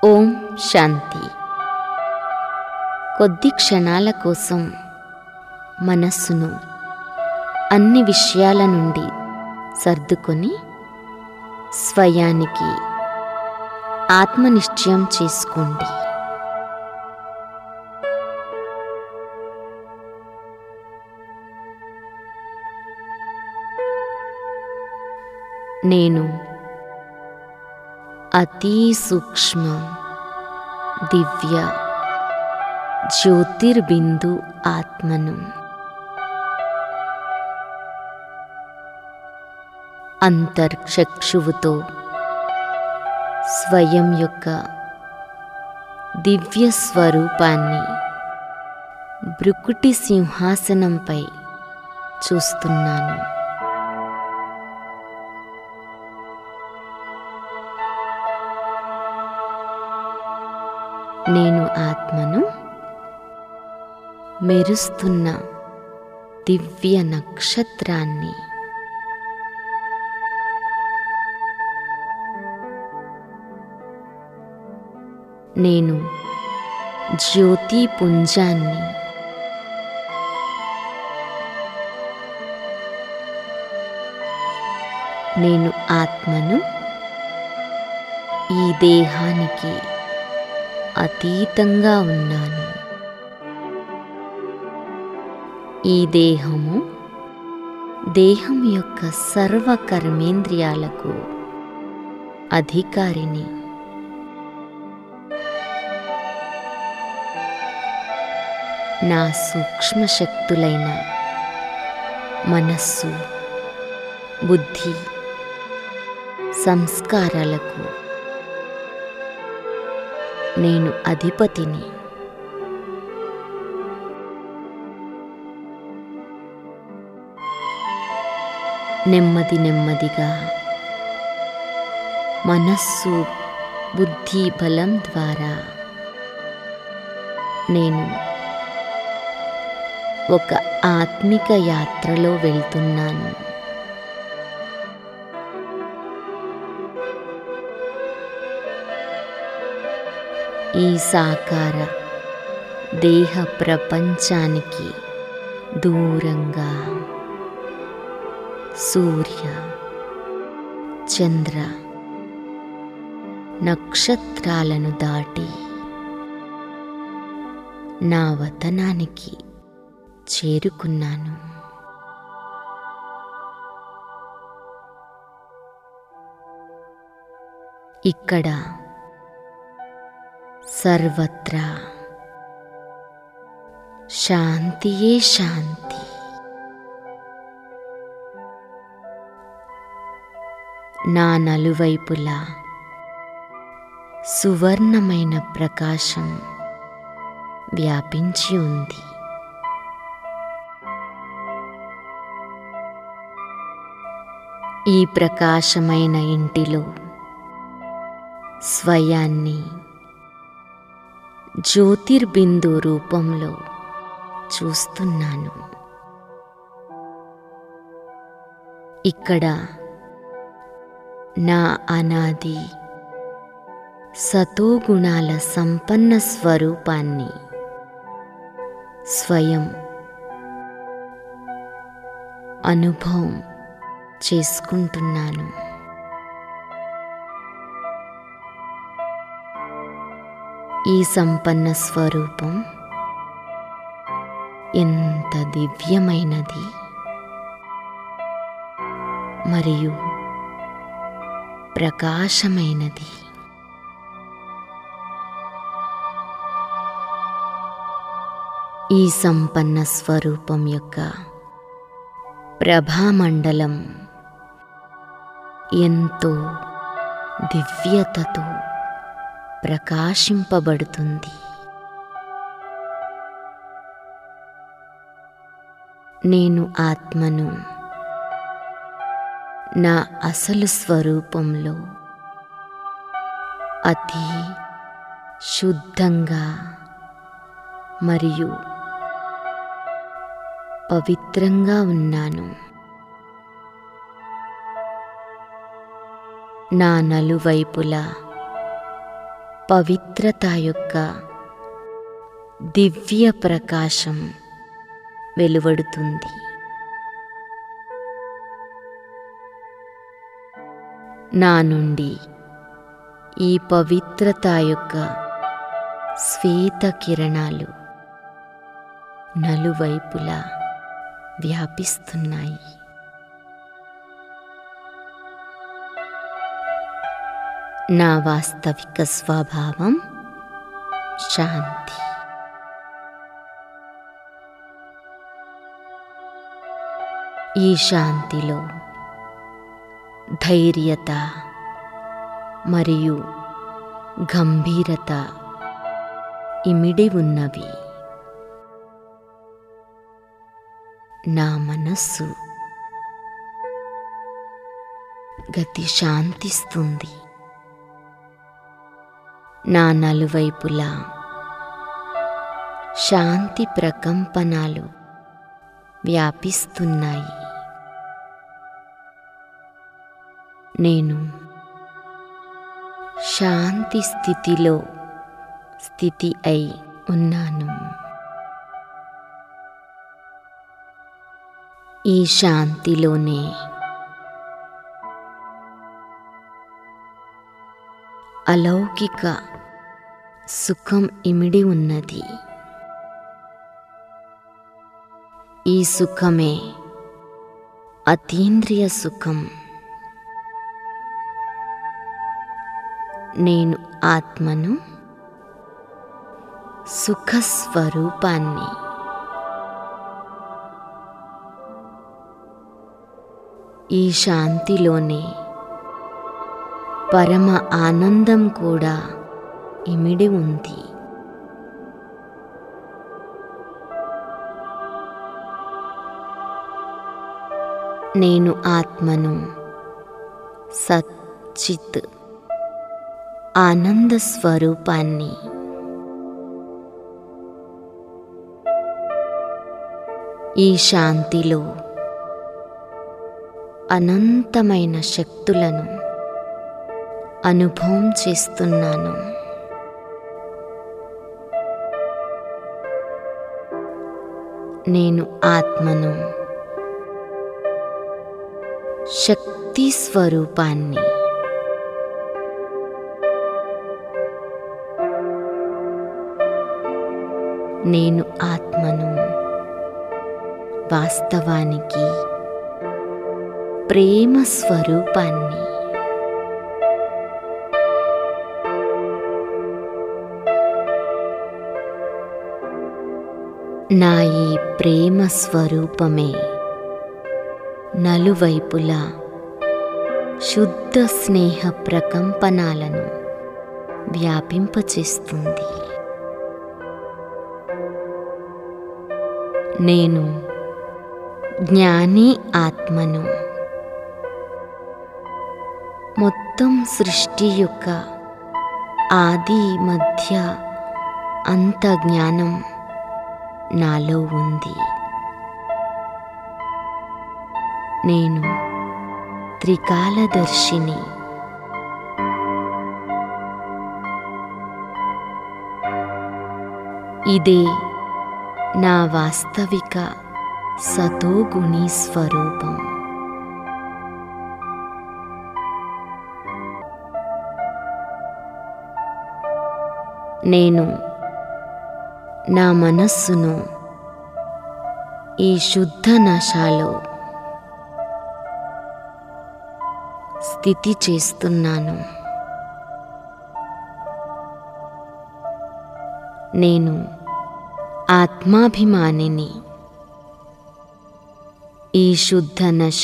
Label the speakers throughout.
Speaker 1: ఓం శాంతి కొద్ది క్షణాల కోసం మనస్సును అన్ని విషయాల నుండి సర్దుకొని స్వయానికి ఆత్మనిశ్చయం చేసుకోండి నేను అతి సూక్ష్మ దివ్య జ్యోతిర్బిందు ఆత్మను అంతర్చక్షువుతో స్వయం యొక్క దివ్య స్వరూపాన్ని బ్రుకుటి సింహాసనంపై చూస్తున్నాను నేను ఆత్మను మెరుస్తున్న దివ్య నక్షత్రాన్ని నేను జ్యోతి పుంజాన్ని నేను ఆత్మను ఈ దేహానికి అతీతంగా ఉన్నాను ఈ దేహము దేహం యొక్క సర్వ కర్మేంద్రియాలకు అధికారిని నా సూక్ష్మ శక్తులైన మనస్సు బుద్ధి సంస్కారాలకు నేను అధిపతిని నెమ్మది నెమ్మదిగా మనస్సు బుద్ధి బలం ద్వారా నేను ఒక ఆత్మిక యాత్రలో వెళ్తున్నాను ఈ సాకార దేహ ప్రపంచానికి దూరంగా సూర్య చంద్ర నక్షత్రాలను దాటి నా వతనానికి చేరుకున్నాను ఇక్కడ సర్వత్రా శాంతియే శాంతి నా నలువైపులా సువర్ణమైన ప్రకాశం వ్యాపించి ఉంది ఈ ప్రకాశమైన ఇంటిలో స్వయాన్ని జ్యోతిర్బిందు రూపంలో చూస్తున్నాను ఇక్కడ నా అనాది సతోగుణాల సంపన్న స్వరూపాన్ని స్వయం అనుభవం చేసుకుంటున్నాను ఈ సంపన్న స్వరూపం ఎంత దివ్యమైనది మరియు ప్రకాశమైనది ఈ సంపన్న స్వరూపం యొక్క ప్రభామండలం ఎంతో దివ్యతతో ప్రకాశింపబడుతుంది నేను ఆత్మను నా అసలు స్వరూపంలో అతి శుద్ధంగా మరియు పవిత్రంగా ఉన్నాను నా నలువైపులా పవిత్రత యొక్క దివ్య ప్రకాశం వెలువడుతుంది నా నుండి ఈ పవిత్రత యొక్క శ్వేత కిరణాలు నలువైపులా వ్యాపిస్తున్నాయి నా వాస్తవిక స్వభావం శాంతి ఈ శాంతిలో ధైర్యత మరియు గంభీరత ఇమిడి ఉన్నవి నా మనస్సు గతి శాంతిస్తుంది నా నలువైపులా శాంతి ప్రకంపనాలు వ్యాపిస్తున్నాయి నేను శాంతి స్థితిలో స్థితి అయి ఉన్నాను ఈ శాంతిలోనే అలౌకిక సుఖం ఇమిడి ఉన్నది ఈ సుఖమే అతీంద్రియ సుఖం నేను ఆత్మను సుఖస్వరూపాన్ని ఈ శాంతిలోనే పరమ ఆనందం కూడా ఇమిడి ఉంది నేను ఆత్మను సచ్చిత్ ఆనంద స్వరూపాన్ని ఈ శాంతిలో అనంతమైన శక్తులను అనుభవం చేస్తున్నాను నేను ఆత్మను శక్తి స్వరూపాన్ని నేను ఆత్మను వాస్తవానికి ప్రేమ స్వరూపాన్ని నా ఈ ప్రేమ స్వరూపమే నలువైపులా శుద్ధ స్నేహ ప్రకంపనాలను వ్యాపింపచేస్తుంది నేను జ్ఞాని ఆత్మను మొత్తం సృష్టి యొక్క ఆది మధ్య అంత జ్ఞానం నాలో ఉంది నేను త్రికాలదర్శిని ఇదే నా వాస్తవిక సతోగుణి స్వరూపం నేను నా మనస్సును ఈ శుద్ధ నశాలో స్థితి చేస్తున్నాను నేను ఆత్మాభిమానిని ఈ శుద్ధ నశ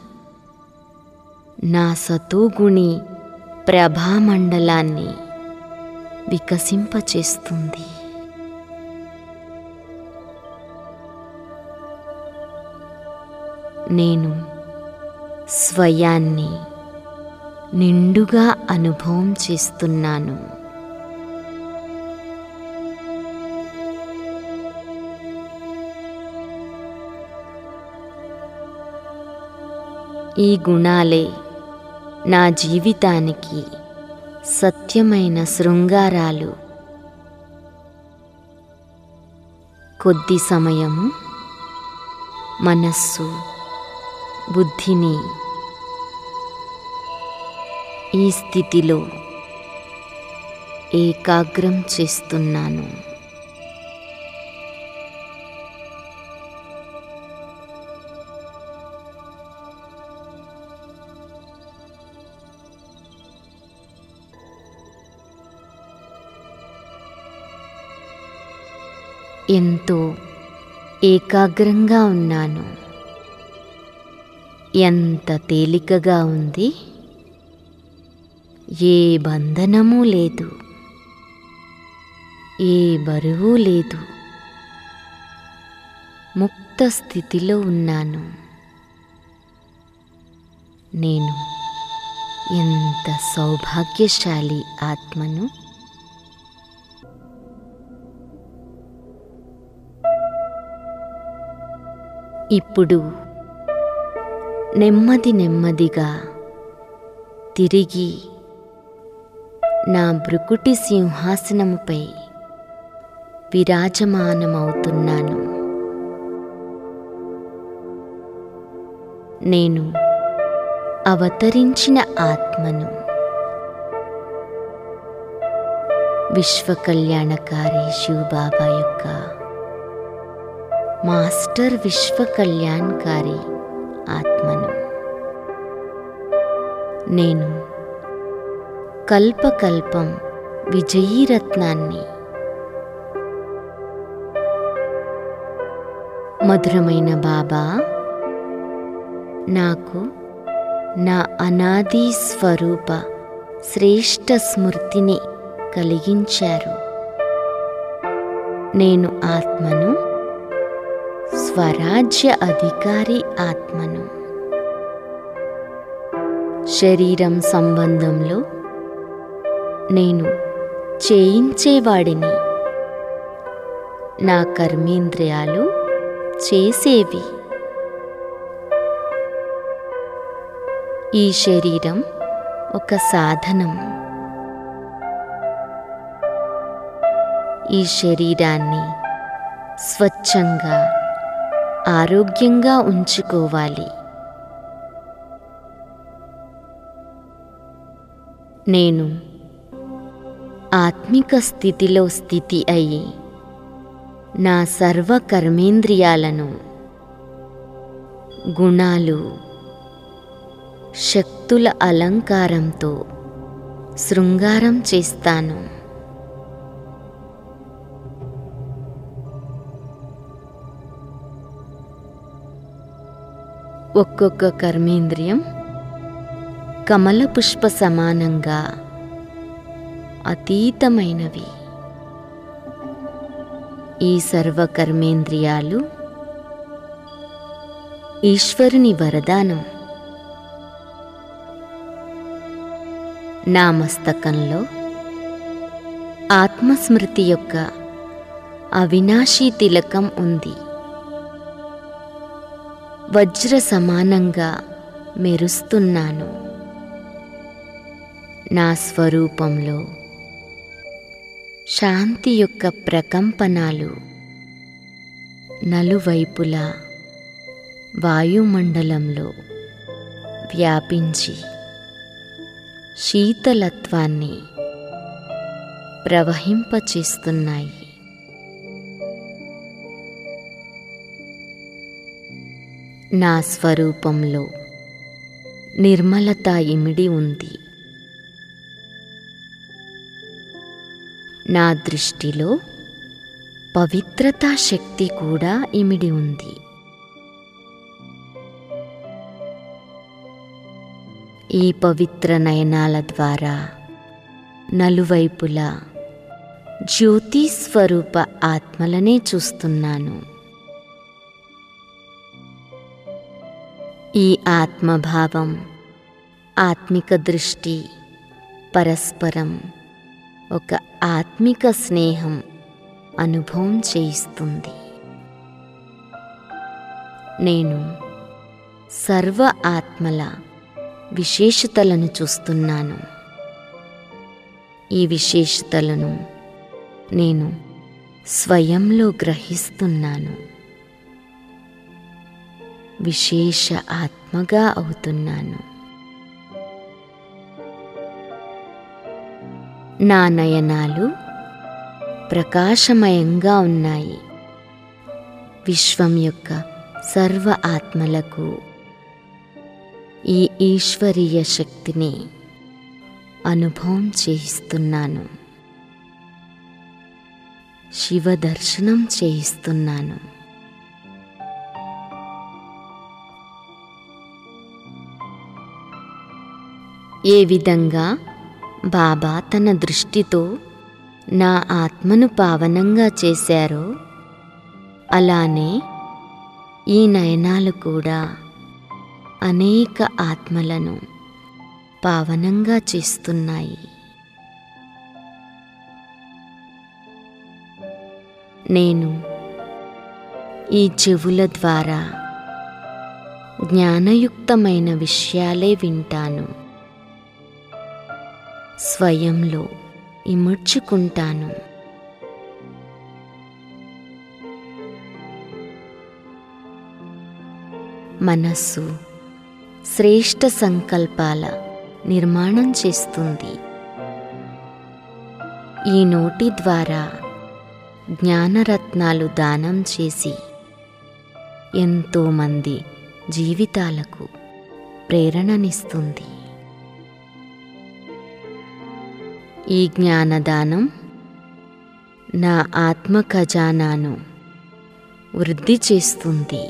Speaker 1: నా సతోగుణి ప్రభామండలాన్ని వికసింపచేస్తుంది నేను స్వయాన్ని నిండుగా అనుభవం చేస్తున్నాను ఈ గుణాలే నా జీవితానికి సత్యమైన శృంగారాలు కొద్ది సమయము మనస్సు బుద్ధిని ఈ స్థితిలో ఏకాగ్రం చేస్తున్నాను ఎంతో ఏకాగ్రంగా ఉన్నాను ఎంత తేలికగా ఉంది ఏ బంధనము లేదు ఏ బరువు లేదు ముక్త స్థితిలో ఉన్నాను నేను ఎంత సౌభాగ్యశాలి ఆత్మను ఇప్పుడు నెమ్మది నెమ్మదిగా తిరిగి నా భృకుటి సింహాసనముపై విరాజమానమవుతున్నాను నేను అవతరించిన ఆత్మను విశ్వకళ్యాణకారి శివబాబా యొక్క మాస్టర్ విశ్వ కళ్యాణ్కారి ఆత్మను నేను కల్పకల్పం విజయీరత్నాన్ని మధురమైన బాబా నాకు నా అనాది స్వరూప శ్రేష్ఠ స్మృతిని కలిగించారు నేను ఆత్మను స్వరాజ్య అధికారి ఆత్మను శరీరం సంబంధంలో నేను చేయించేవాడిని నా కర్మేంద్రియాలు చేసేవి ఈ శరీరం ఒక సాధనం ఈ శరీరాన్ని స్వచ్ఛంగా ఆరోగ్యంగా ఉంచుకోవాలి నేను ఆత్మిక స్థితిలో స్థితి అయి నా సర్వ కర్మేంద్రియాలను గుణాలు శక్తుల అలంకారంతో శృంగారం చేస్తాను ఒక్కొక్క కర్మేంద్రియం కమల పుష్ప సమానంగా అతీతమైనవి ఈ సర్వ కర్మేంద్రియాలు ఈశ్వరుని వరదానం నా మస్తకంలో ఆత్మస్మృతి యొక్క అవినాశీ తిలకం ఉంది వజ్ర సమానంగా మెరుస్తున్నాను నా స్వరూపంలో శాంతి యొక్క ప్రకంపనాలు నలువైపులా వాయుమండలంలో వ్యాపించి శీతలత్వాన్ని ప్రవహింపచేస్తున్నాయి నా స్వరూపంలో నిర్మలత ఇమిడి ఉంది నా దృష్టిలో పవిత్రతా శక్తి కూడా ఇమిడి ఉంది ఈ పవిత్ర నయనాల ద్వారా నలువైపులా జ్యోతి స్వరూప ఆత్మలనే చూస్తున్నాను ఈ ఆత్మభావం ఆత్మిక దృష్టి పరస్పరం ఒక ఆత్మిక స్నేహం అనుభవం చేయిస్తుంది నేను సర్వ ఆత్మల విశేషతలను చూస్తున్నాను ఈ విశేషతలను నేను స్వయంలో గ్రహిస్తున్నాను విశేష ఆత్మగా అవుతున్నాను నా నయనాలు ప్రకాశమయంగా ఉన్నాయి విశ్వం యొక్క సర్వ ఆత్మలకు ఈ ఈశ్వరీయ శక్తిని అనుభవం చేయిస్తున్నాను శివ దర్శనం చేయిస్తున్నాను ఏ విధంగా బాబా తన దృష్టితో నా ఆత్మను పావనంగా చేశారో అలానే ఈ నయనాలు కూడా అనేక ఆత్మలను పావనంగా చేస్తున్నాయి నేను ఈ చెవుల ద్వారా జ్ఞానయుక్తమైన విషయాలే వింటాను స్వయంలో ఇముడ్చుకుంటాను మనస్సు శ్రేష్ట సంకల్పాల నిర్మాణం చేస్తుంది ఈ నోటి ద్వారా జ్ఞానరత్నాలు దానం చేసి ఎంతోమంది జీవితాలకు ప్రేరణనిస్తుంది ఈ జ్ఞానదానం నా ఆత్మ ఖజానాను వృద్ధి చేస్తుంది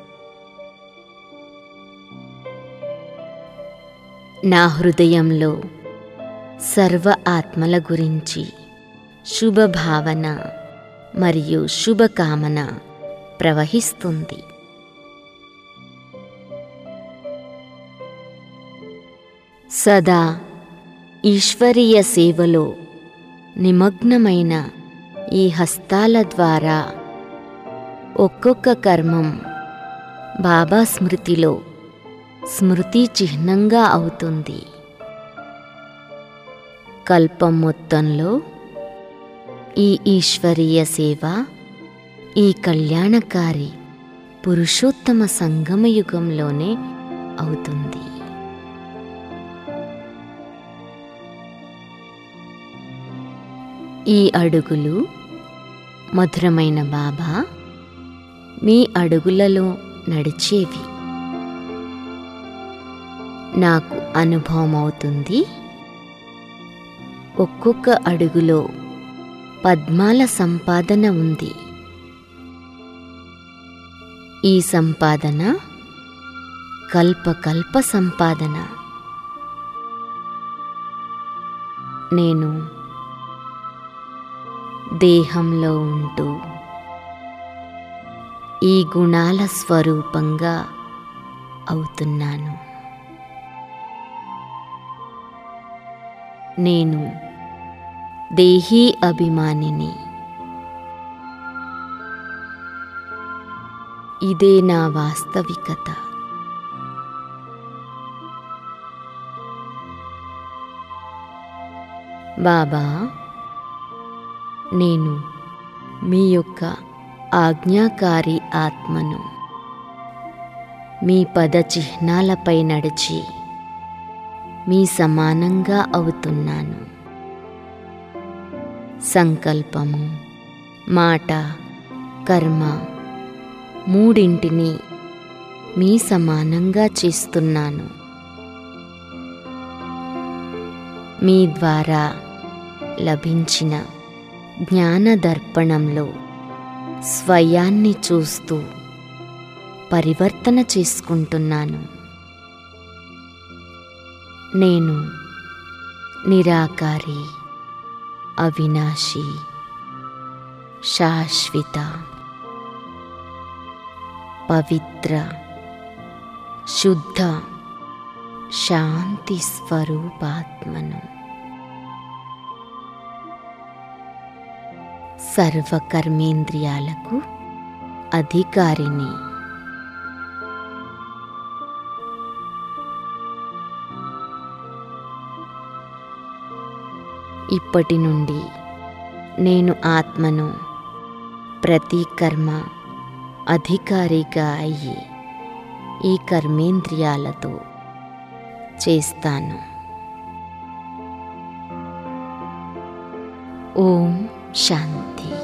Speaker 1: నా హృదయంలో సర్వ ఆత్మల గురించి శుభభావన మరియు శుభకామన ప్రవహిస్తుంది సదా ఈశ్వరీయ సేవలో నిమగ్నమైన ఈ హస్తాల ద్వారా ఒక్కొక్క కర్మం బాబా స్మృతిలో స్మృతి చిహ్నంగా అవుతుంది కల్పం మొత్తంలో ఈ ఈశ్వరీయ సేవ ఈ కళ్యాణకారి పురుషోత్తమ సంగమయుగంలోనే అవుతుంది ఈ అడుగులు మధురమైన బాబా మీ అడుగులలో నడిచేవి నాకు అనుభవం అవుతుంది ఒక్కొక్క అడుగులో పద్మాల సంపాదన ఉంది ఈ సంపాదన కల్పకల్ప సంపాదన నేను దేహంలో ఉంటూ ఈ గుణాల స్వరూపంగా అవుతున్నాను నేను దేహీ అభిమానిని ఇదే నా వాస్తవికత బాబా నేను మీ యొక్క ఆజ్ఞాకారి ఆత్మను మీ పద చిహ్నాలపై నడిచి మీ సమానంగా అవుతున్నాను సంకల్పము మాట కర్మ మూడింటిని మీ సమానంగా చేస్తున్నాను మీ ద్వారా లభించిన జ్ఞాన దర్పణంలో స్వయాన్ని చూస్తూ పరివర్తన చేసుకుంటున్నాను నేను నిరాకారి అవినాశి శాశ్వత పవిత్ర శుద్ధ శాంతి స్వరూపాత్మను సర్వకర్మేంద్రియాలకు అధికారిని ఇప్పటి నుండి నేను ఆత్మను ప్రతి కర్మ అధికారిగా అయ్యి ఈ కర్మేంద్రియాలతో చేస్తాను ఓం శాంతి